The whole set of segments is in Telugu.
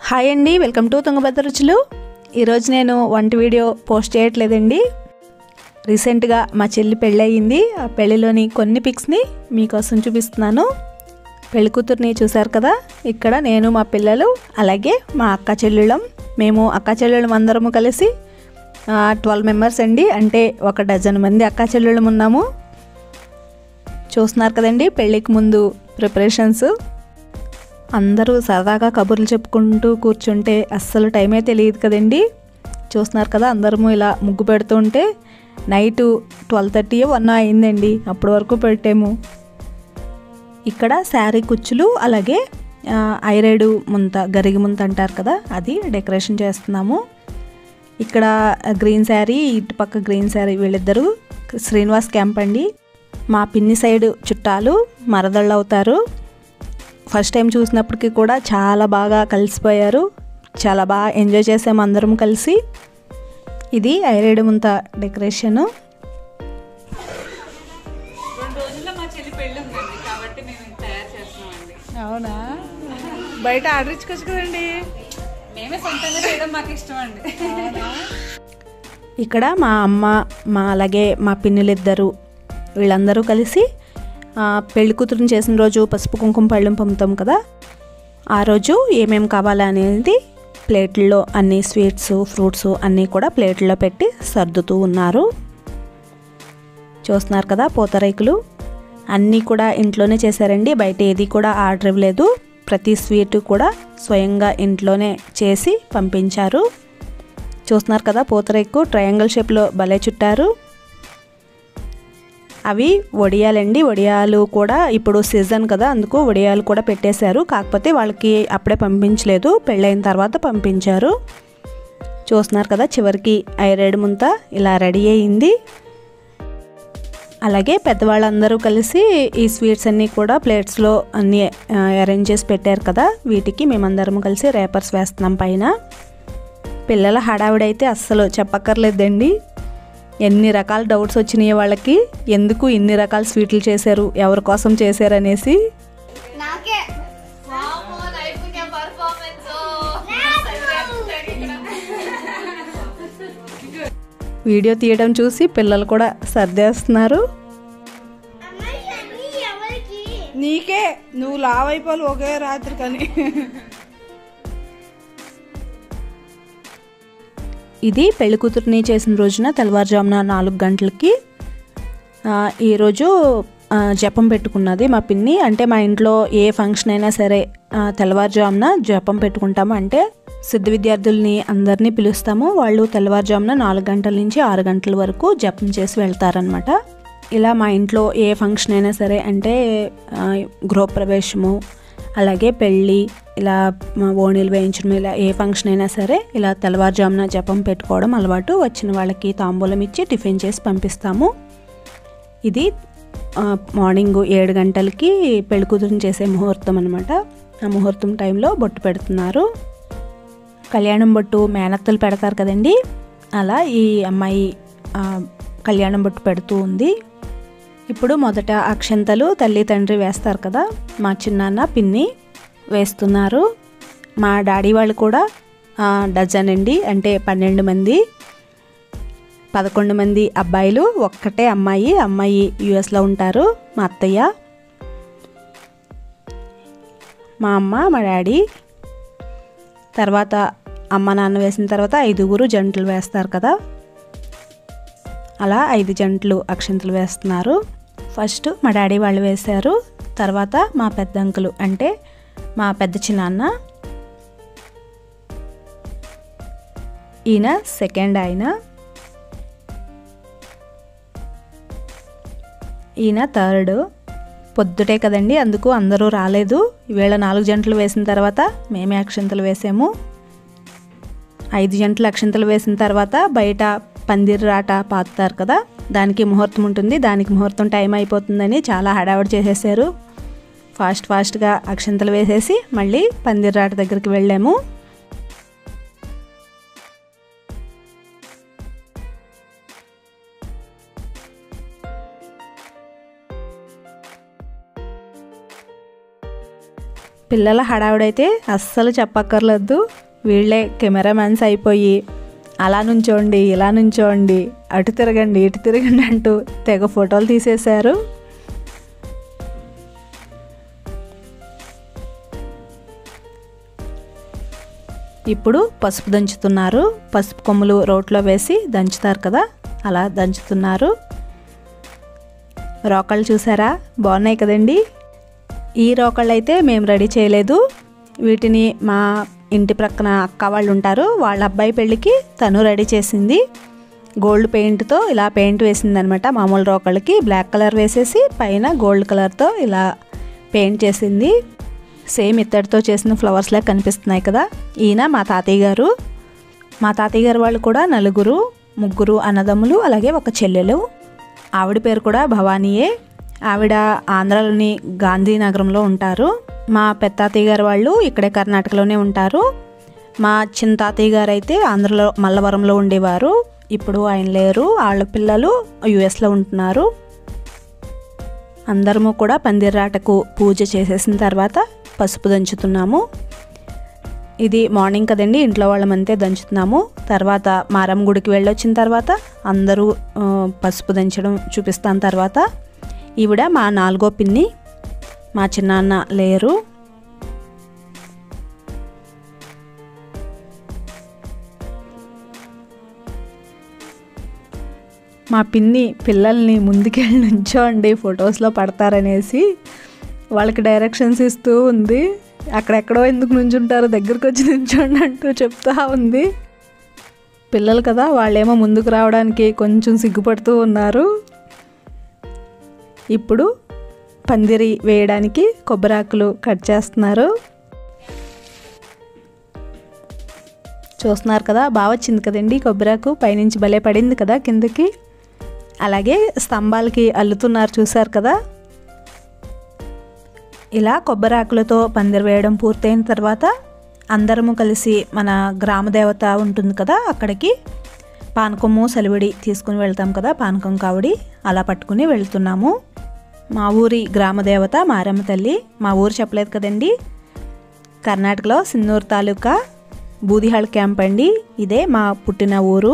హాయ్ అండి వెల్కమ్ టు తుంగభద్ర రుచులు ఈరోజు నేను వంట వీడియో పోస్ట్ చేయట్లేదండి రీసెంట్గా మా చెల్లి పెళ్ళి అయ్యింది ఆ పెళ్ళిలోని కొన్ని పిక్స్ని మీకోసం చూపిస్తున్నాను పెళ్లి కూతుర్ని చూశారు కదా ఇక్కడ నేను మా పిల్లలు అలాగే మా అక్క చెల్లెళ్ళం మేము అక్క చెల్లెళ్ళం అందరము కలిసి ట్వెల్వ్ మెంబర్స్ అండి అంటే ఒక డజన్ మంది అక్క చెల్లెళ్ళం ఉన్నాము చూస్తున్నారు కదండి పెళ్ళికి ముందు ప్రిపరేషన్స్ అందరూ సరదాగా కబుర్లు చెప్పుకుంటూ కూర్చుంటే అస్సలు టైమే తెలియదు కదండి చూస్తున్నారు కదా అందరము ఇలా ముగ్గు పెడుతుంటే నైటు ట్వెల్వ్ థర్టీ వన్ అయిందండి అప్పటి వరకు పెట్టాము ఇక్కడ శారీ కుచ్చులు అలాగే ఆ, ఐరేడు ముంత గరిగి ముంత అంటారు కదా అది డెకరేషన్ చేస్తున్నాము ఇక్కడ గ్రీన్ శారీ ఇటు పక్క గ్రీన్ శారీ వీళ్ళిద్దరూ శ్రీనివాస్ క్యాంప్ అండి మా పిన్ని సైడ్ చుట్టాలు మరదళ్ళు అవుతారు ఫస్ట్ టైం చూసినప్పటికీ కూడా చాలా బాగా కలిసిపోయారు చాలా బాగా ఎంజాయ్ చేసాము అందరం కలిసి ఇది ఐరేడు ముంత డెకరేషను రెండు రోజుల్లో మా చెల్లి పెళ్ళి ఉందండి కాబట్టి మేము ఇది తయారు చేస్తున్నామండి అవునా బయట ఆర్డర్ ఇచ్చుకోవచ్చు కదండి మేమే సొంతంగా చేయడం మాకు ఇష్టం అండి ఇక్కడ మా అమ్మ మా అలాగే మా పిన్నులిద్దరు వీళ్ళందరూ కలిసి ఆ, పెళ్లి కూతురుని చేసిన రోజు పసుపు కుంకుమ పళ్ళెం పంపుతాం కదా ఆ రోజు ఏమేం కావాలనేది ప్లేట్లలో అన్ని స్వీట్స్ ఫ్రూట్స్ అన్నీ కూడా ప్లేట్లో పెట్టి సర్దుతూ ఉన్నారు చూస్తున్నారు కదా పూతరేకులు అన్నీ కూడా ఇంట్లోనే చేశారండి బయట ఏది కూడా ఆర్డర్ ఇవ్వలేదు ప్రతి స్వీట్ కూడా స్వయంగా ఇంట్లోనే చేసి పంపించారు చూస్తున్నారు కదా పూతరేకు ట్రయాంగిల్ షేప్లో భలే చుట్టారు అవి వడియాలండి వడియాలు కూడా ఇప్పుడు సీజన్ కదా అందుకు వడియాలు కూడా పెట్టేశారు కాకపోతే వాళ్ళకి అప్పుడే పంపించలేదు పెళ్ళైన తర్వాత పంపించారు చూస్తున్నారు కదా చివరికి ఐరేడు ముంత ఇలా రెడీ అయింది అలాగే పెద్దవాళ్ళందరూ కలిసి ఈ స్వీట్స్ అన్నీ కూడా ప్లేట్స్లో అన్నీ అరేంజ్ చేసి పెట్టారు కదా వీటికి మేమందరం కలిసి రేపర్స్ వేస్తున్నాం పైన పిల్లల హడావిడైతే అస్సలు చెప్పక్కర్లేదండి ఎన్ని రకాల డౌట్స్ వచ్చినాయి వాళ్ళకి ఎందుకు ఇన్ని రకాల స్వీట్లు చేశారు ఎవరి కోసం చేశారు అనేసి నాకే వామ్మో నైపుణ్య పర్ఫార్మెన్స్ వీడియో తీయడం చూసి పిల్లలు కూడా సర్దేస్తున్నారు నీకే నువ్వు లావ్ అయిపోవాలి ఒకే రాత్రి కానీ ఇది పెళ్లి కూతుర్ని చేసిన రోజున తెల్లవారుజామున నాలుగు గంటలకి ఆ, ఈరోజు ఆ, జపం పెట్టుకున్నది మా పిన్ని అంటే మా ఇంట్లో ఏ ఫంక్షన్ అయినా సరే ఆ, తెల్లవారుజామున జపం పెట్టుకుంటాము అంటే సిద్ధ విద్యార్థుల్ని అందరినీ పిలుస్తాము వాళ్ళు తెల్లవారుజామున నాలుగు గంటల నుంచి ఆరు గంటల వరకు జపం చేసి వెళ్తారనమాట ఇలా మా ఇంట్లో ఏ ఫంక్షన్ అయినా సరే అంటే ఆ, గృహప్రవేశము అలాగే పెళ్ళి ఇలా మా ఓణీలు వేయించడం ఇలా ఏ ఫంక్షన్ అయినా సరే ఇలా తెల్లవారుజామున జపం పెట్టుకోవడం అలవాటు వచ్చిన వాళ్ళకి తాంబూలం ఇచ్చి టిఫిన్ చేసి పంపిస్తాము ఇది ఆ, మార్నింగ్ ఏడు గంటలకి పెళ్లి కూతురుని చేసే ముహూర్తం అనమాట ఆ ముహూర్తం టైంలో బొట్టు పెడుతున్నారు కళ్యాణం బొట్టు మేనత్తలు పెడతారు కదండి అలా ఈ అమ్మాయి ఆ, కళ్యాణం బొట్టు పెడుతూ ఉంది ఇప్పుడు మొదట అక్షంతలు తల్లి తండ్రి వేస్తారు కదా మా చిన్నాన్న పిన్ని వేస్తున్నారు మా డాడీ వాళ్ళు కూడా ఆ, డజన్ అండి అంటే పన్నెండు మంది పదకొండు మంది అబ్బాయిలు ఒక్కటే అమ్మాయి అమ్మాయి యుఎస్లో ఉంటారు మా అత్తయ్య మా అమ్మ మా డాడీ తర్వాత అమ్మ నాన్న వేసిన తర్వాత ఐదుగురు జంటలు వేస్తారు కదా అలా ఐదు జంటలు అక్షంతలు వేస్తున్నారు ఫస్ట్ మా డాడీ వాళ్ళు వేశారు తర్వాత మా పెద్ద అంకులు అంటే మా పెద్ద చిన్నాన్న ఈయన సెకండ్ ఆయన ఈయన థర్డ్ పొద్దుటే కదండి అందుకు అందరూ రాలేదు ఈవేళ నాలుగు జంటలు వేసిన తర్వాత మేమే అక్షంతలు వేసాము ఐదు జంటలు అక్షంతలు వేసిన తర్వాత బయట పందిరి రాట పాతుతారు కదా దానికి ముహూర్తం ఉంటుంది దానికి ముహూర్తం టైం అయిపోతుందని చాలా హడావిడి చేసేసారు ఫాస్ట్ ఫాస్ట్గా అక్షంతలు వేసేసి మళ్ళీ పందిరి రాట దగ్గరికి వెళ్ళాము పిల్లల హడావిడైతే అస్సలు చెప్పక్కర్లేదు వీళ్ళే కెమెరామ్యాన్స్ అయిపోయి అలా నుంచోండి ఇలా నుంచోండి అటు తిరగండి ఇటు తిరగండి అంటూ తెగ ఫోటోలు తీసేశారు ఇప్పుడు పసుపు దంచుతున్నారు పసుపు కొమ్ములు రోట్లో వేసి దంచుతారు కదా అలా దంచుతున్నారు రోకళ్ళు చూసారా బాగున్నాయి కదండి ఈ రోకళ్ళు అయితే మేము రెడీ చేయలేదు వీటిని మా ఇంటి ప్రక్కన అక్క వాళ్ళు ఉంటారు వాళ్ళ అబ్బాయి పెళ్ళికి తను రెడీ చేసింది గోల్డ్ పెయింట్తో ఇలా పెయింట్ వేసిందనమాట మామూలు రోకళ్ళకి బ్లాక్ కలర్ వేసేసి పైన గోల్డ్ కలర్తో ఇలా పెయింట్ చేసింది సేమ్ ఇత్తడితో చేసిన ఫ్లవర్స్లా కనిపిస్తున్నాయి కదా ఈయన మా తాతయ్య గారు మా తాతయ్య గారు వాళ్ళు కూడా నలుగురు ముగ్గురు అన్నదమ్ములు అలాగే ఒక చెల్లెలు ఆవిడ పేరు కూడా భవానీయే ఆవిడ ఆంధ్రాలోని గాంధీనగరంలో ఉంటారు మా పెత్తాతయ్య గారు వాళ్ళు ఇక్కడే కర్ణాటకలోనే ఉంటారు మా చిన్న తాతయ్య గారు అయితే ఆంధ్రలో మల్లవరంలో ఉండేవారు ఇప్పుడు ఆయన లేరు వాళ్ళ పిల్లలు యుఎస్లో ఉంటున్నారు అందరము కూడా పందిర్రాటకు పూజ చేసేసిన తర్వాత పసుపు దంచుతున్నాము ఇది మార్నింగ్ కదండి ఇంట్లో వాళ్ళమంతే దంచుతున్నాము తర్వాత మారం గుడికి వెళ్ళొచ్చిన తర్వాత అందరూ ఆ, పసుపు దంచడం చూపిస్తాను తర్వాత ఈవిడ మా నాలుగో పిన్ని మా చిన్నాన్న లేరు మా పిన్ని పిల్లల్ని ముందుకెళ్ళి నుంచోండి ఫొటోస్లో పడతారనేసి వాళ్ళకి డైరెక్షన్స్ ఇస్తూ ఉంది అక్కడెక్కడో ఎందుకు నుంచుంటారు దగ్గరకు వచ్చి నుంచోండి అంటూ చెప్తా ఉంది పిల్లలు కదా వాళ్ళేమో ముందుకు రావడానికి కొంచెం సిగ్గుపడుతూ ఉన్నారు ఇప్పుడు పందిరి వేయడానికి కొబ్బరాకులు కట్ చేస్తున్నారు చూస్తున్నారు కదా బాగా వచ్చింది కదండి కొబ్బరాకు పైనుంచి భలే పడింది కదా కిందకి అలాగే స్తంభాలకి అల్లుతున్నారు చూసారు కదా ఇలా కొబ్బరాకులతో పందిరి వేయడం పూర్తయిన తర్వాత అందరము కలిసి మన గ్రామ దేవత ఉంటుంది కదా అక్కడికి పానకము సలివిడి తీసుకుని వెళ్తాం కదా పానకం కావడి అలా పట్టుకుని వెళ్తున్నాము మా ఊరి గ్రామ దేవత మారమ్మ తల్లి మా ఊరు చెప్పలేదు కదండి కర్ణాటకలో సిన్నూరు తాలూకా బూదిహాళ్ క్యాంప్ అండి ఇదే మా పుట్టిన ఊరు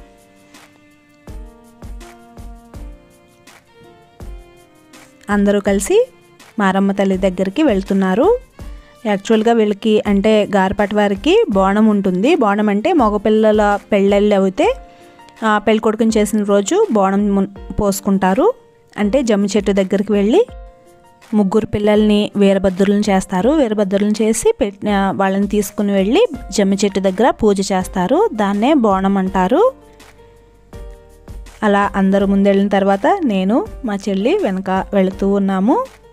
అందరూ కలిసి మారమ్మ తల్లి దగ్గరికి వెళ్తున్నారు యాక్చువల్గా వీళ్ళకి అంటే గారపటి వారికి బోనం ఉంటుంది బోనం అంటే మగపిల్లల పెళ్ళిళ్ళు అయితే ఆ, పెళ్లి కొడుకుని చేసిన రోజు బోనం మున్- పోసుకుంటారు అంటే జమ్మి చెట్టు దగ్గరికి వెళ్ళి ముగ్గురు పిల్లల్ని వీరభద్రులను చేస్తారు వీరభద్రులను చేసి పెట్ ఆ, వాళ్ళని తీసుకుని వెళ్ళి జమ్మి చెట్టు దగ్గర పూజ చేస్తారు దాన్నే బోనం అంటారు అలా అందరూ ముందెళ్ళిన తర్వాత నేను మా చెల్లి వెనక వెళుతూ ఉన్నాము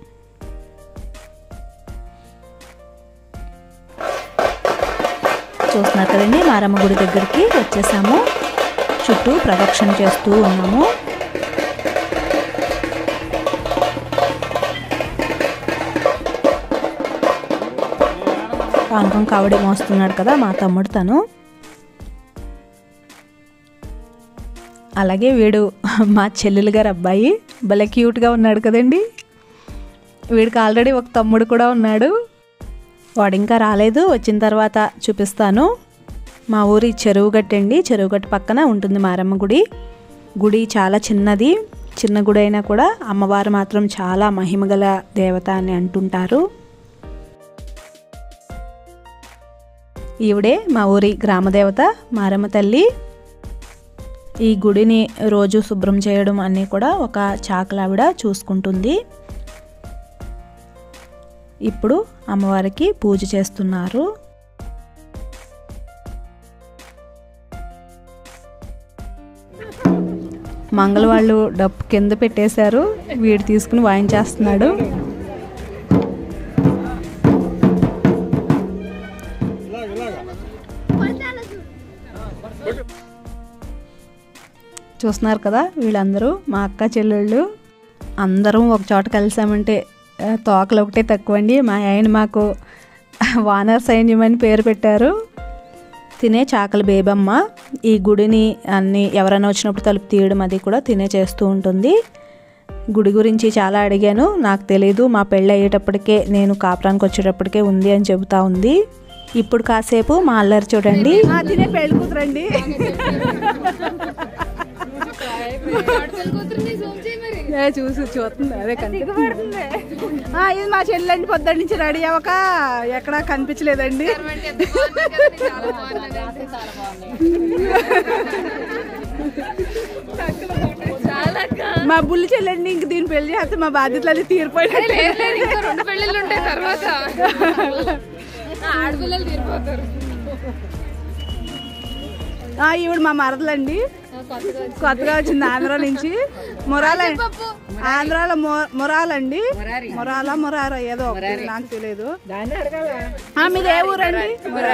చూస్తున్నారు కదండి మారమ్మ గుడి దగ్గరికి వచ్చేసాము చుట్టూ ప్రదక్షిణ చేస్తూ ఉన్నాము పానకం కావడి మోస్తున్నాడు కదా మా తమ్ముడు తను అలాగే వీడు మా చెల్లెలు గారు అబ్బాయి భలే క్యూట్గా ఉన్నాడు కదండి వీడికి ఆల్రెడీ ఒక తమ్ముడు కూడా ఉన్నాడు వాడు ఇంకా రాలేదు వచ్చిన తర్వాత చూపిస్తాను మా ఊరి చెరువు గట్టు అండి చెరువు గట్టు పక్కన ఉంటుంది మారమ్మ గుడి గుడి చాలా చిన్నది చిన్న గుడి అయినా కూడా అమ్మవారు మాత్రం చాలా మహిమగల దేవత అని అంటుంటారు ఈవిడే మా ఊరి గ్రామదేవత మారమ్మ తల్లి ఈ గుడిని రోజు శుభ్రం చేయడం అన్నీ కూడా ఒక చాకలావిడ చూసుకుంటుంది ఇప్పుడు అమ్మవారికి పూజ చేస్తున్నారు మంగళ వాళ్ళు డప్పు కింద పెట్టేశారు వీడు తీసుకుని వాయించేస్తున్నాడు చూస్తున్నారు కదా వీళ్ళందరూ మా అక్క చెల్లెళ్ళు అందరం ఒక చోట కలిసామంటే ఆ, తోకలు ఒకటే తక్కువ అండి మా ఆయన మాకు వానర్ సైన్యం అని పేరు పెట్టారు తినే చాకలి బేబమ్మ ఈ గుడిని అన్ని ఎవరైనా వచ్చినప్పుడు తలుపు తీయడం అది కూడా తినే చేస్తూ ఉంటుంది గుడి గురించి చాలా అడిగాను నాకు తెలియదు మా పెళ్ళి అయ్యేటప్పటికే నేను కాపురానికి వచ్చేటప్పటికే ఉంది అని చెబుతా ఉంది ఇప్పుడు కాసేపు మా అల్లరి చూడండి ఆ, తినే పెళ్లి కూతురండి ఏ, చూసి చూస్తుంది అదే కనిపిస్తుంది ఆ, ఇది మా చెల్లెండి పొద్దున్న నుంచి రెడీ అవ్వక ఎక్కడా కనిపించలేదండి మా బుల్లి చెల్లెండి ఇంక దీని పెళ్లి చేస్తే మా బాధ్యతలు తీరిపోయినట్టు రెండు పెళ్ళిళ్ళు ఉంటాయి తర్వాత ఆడపిల్లలు తీరిపోతారు ఆ, ఈవిడ మా మరదలండి కొత్తగా వచ్చింది ఆంధ్ర నుంచి మురాల ఆంధ్రాలో మొ- మురాలండి మురాల మురార ఏదో ఒకటి, నాకు తెలియదు ఆ, మీది ఏ ఊరండి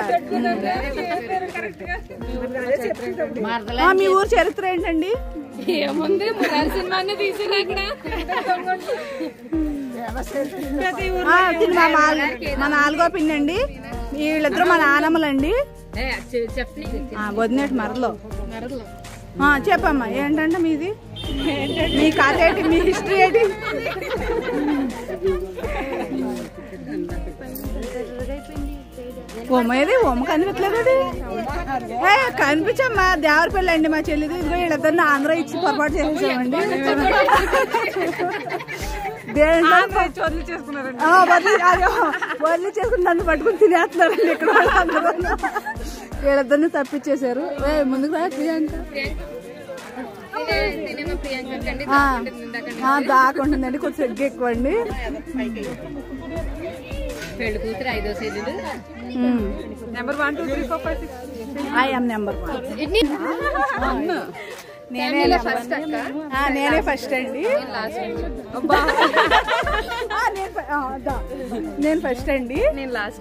ఆ, మీ ఊరు చరిత్ర ఏంటండి ఏముంది మురారి సినిమాని తీసిన ఇక్కడ ఆ, తిను మా నాల్- మా నాలుగో పిన్ అండి వీళ్ళిద్దరు మా నానమ్మలండి ఆ, వదినట్టు మరలో ఆ, చెప్పమ్మా ఏంటంటే మీది మీ కథ ఏంటి మీ హిస్టరీ ఏంటి ఉమ్మ ఏది ఉమ్మ కనిపించలేదు అది ఏ, కనిపించమ్మా దేవర పెళ్ళి అండి మా చెల్లిది ఇదిగో వీళ్ళిద్దరిని ఆంధ్ర ఇచ్చి పొరపాటు చేసేసామండి దేంట్లో ఆ, వదిలి అయ్యో, వదిలి చేసుకుని నన్ను పట్టుకుని తినేస్తున్నారండి ఇక్కడ వాళ్ళందరూ వీళ్ళిద్దరిని తప్పించేశారు ఏ, ముందుకు రా ప్రియాంక ఆ, ఆ, దాకుంటుందండి కొంచెం ఎగ్గు ఎక్కువ అండి పెళ్లి కూతురు ఐదో season number one two three four five six I'm number one నేనే ఫస్ట్ నేనే ఫస్ట్ అండి ఆ, నేను ఫ- ఆ, దా. నేను ఫస్ట్ అండి నేను లాస్ట్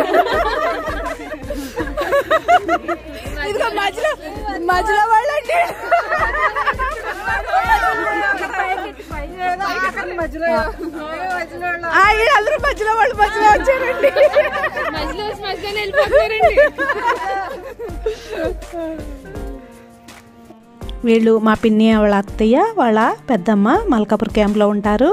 ఇదిగో మధ్యలో మధ్యలో వాళ్ళండి ఆ, వీళ్ళందరూ మధ్యలో వాళ్ళు మధ్యలో వచ్చారండి మధ్యలో వచ్చి మధ్యలో వెళ్ళిపోతున్నారండి వీళ్ళు మా పిన్ని వాళ్ళ అత్తయ్య వాళ్ళ పెద్దమ్మ మల్కాపూర్ క్యాంప్లో ఉంటారు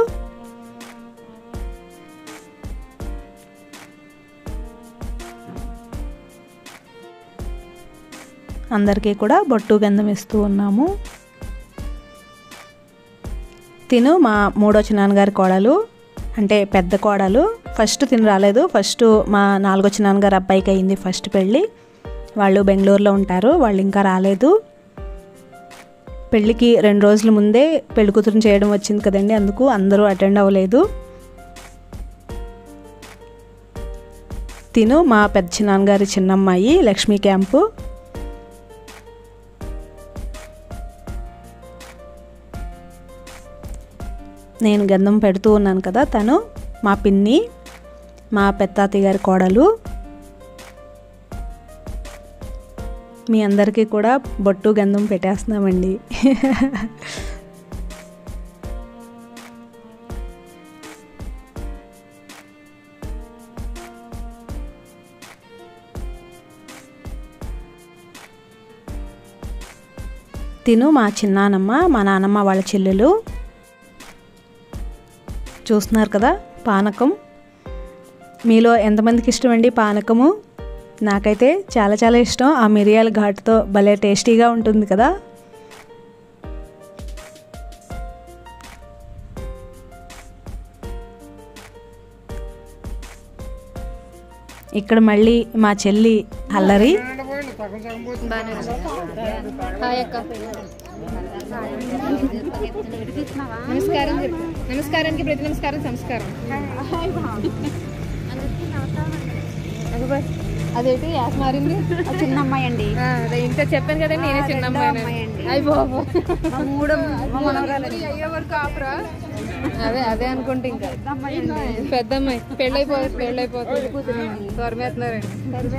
అందరికీ కూడా బొట్టు గంధం ఇస్తూ ఉన్నాము తిను మా మూడో నాన్నగారి కోడలు అంటే పెద్ద కోడలు ఫస్ట్ తిను రాలేదు ఫస్ట్ మా నాలుగో నాన్నగారి అబ్బాయికి అయింది ఫస్ట్ పెళ్ళి వాళ్ళు బెంగళూరులో ఉంటారు వాళ్ళు ఇంకా రాలేదు పెళ్ళికి రెండు రోజుల ముందే పెళ్లి కూతురుని చేయడం వచ్చింది కదండి అందుకు అందరూ అటెండ్ అవ్వలేదు తిను మా పెద్ద చిన్నాన్నగారి చిన్నమ్మాయి లక్ష్మీ క్యాంపు నేను గంధం పెడుతూ ఉన్నాను కదా తను మా పిన్ని మా పెత్తాతి గారి కోడలు మీ అందరికీ కూడా బొట్టు గంధం పెట్టేస్తున్నామండి తిను మా చిన్నానమ్మ మా నానమ్మ వాళ్ళ చెల్లెలు చూస్తున్నారు కదా పానకం మీలో ఎంతమందికి ఇష్టమండి పానకము నాకైతే చాలా చాలా ఇష్టం ఆ మిరియాల ఘాటుతో భలే టేస్టీగా ఉంటుంది కదా ఇక్కడ మళ్ళీ మా చెల్లి అల్లరి హాయ్ అక్క నమస్కారం చెప్పు. నమస్కారానికి ప్రతి నమస్కారం సంస్కారం అదేంటి యాస్ మారింది చిన్న అమ్మాయి అండి ఆ, అదే ఇంత చెప్పాను కదండి నేనే చిన్న అమ్మాయి అయ్యి బాబు మూడు అయ్యే వరకు ఆపరా అదే అదే అనుకుంటే ఇంకా పెద్ద అమ్మాయి పెళ్ళైపోతుంది పెళ్ళైపోతుంది తొరమేస్తున్నారండి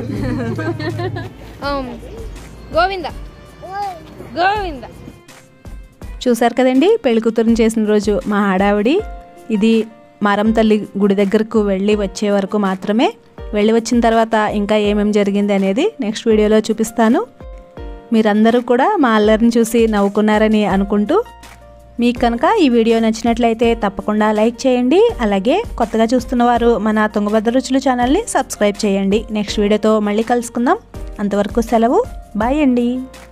గోవింద గోవింద చూశారు కదండి పెళ్లి కూతురుని చేసిన రోజు మా ఆడావిడి ఇది మరం తల్లి గుడి దగ్గరకు వెళ్ళి వచ్చే వరకు మాత్రమే వెళ్ళి వచ్చిన తర్వాత ఇంకా ఏమేమి జరిగింది అనేది నెక్స్ట్ వీడియోలో చూపిస్తాను మీరందరూ కూడా మా అల్లరిని చూసి నవ్వుకున్నారని అనుకుంటూ మీకు కనుక ఈ వీడియో నచ్చినట్లయితే తప్పకుండా లైక్ చేయండి అలాగే కొత్తగా చూస్తున్న వారు మన తుంగభద్ర రుచులు ఛానల్ని సబ్స్క్రైబ్ చేయండి నెక్స్ట్ వీడియోతో మళ్ళీ కలుసుకుందాం అంతవరకు సెలవు బాయ్ అండి